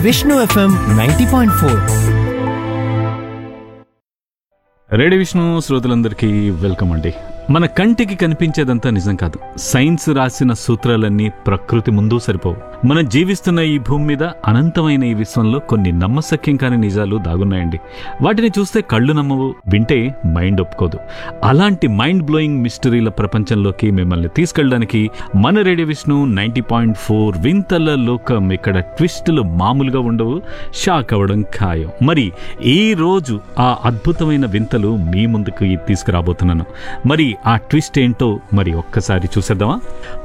Vishnu FM ninety point four radio Vishnu శ్రోతలందరికీ welcome అండి మన కంటికి కనిపించేదంతా నిజం కాదు సైన్స్ రాసిన సూత్రాలన్నీ ప్రకృతి ముందు సరిపోవు మనం జీవిస్తున్న ఈ భూమి మీద అనంతమైన ఈ విశ్వంలో కొన్ని నమ్మశక్యం కాని నిజాలు దాగున్నాయండి వాటిని చూస్తే కళ్ళు నమ్మవు వింటే మైండ్ ఒప్పుకోదు అలాంటి మైండ్ బ్లోయింగ్ మిస్టరీల ప్రపంచంలోకి మిమ్మల్ని తీసుకెళ్ళడానికి మన radio Vishnu ninety point four వింతల లోకం ఇక్కడ ట్విస్టులు మామూలుగా ఉండవు షాక్ అవ్వడం ఖాయం మరి ఈ రోజు ఆ అద్భుతమైన వింతలు మీ ముందుకు తీసుకురాబోతున్నాను మరి ఆ ట్విస్ట్ ఏంటో మరి ఒక్కసారి చూసేద్దామా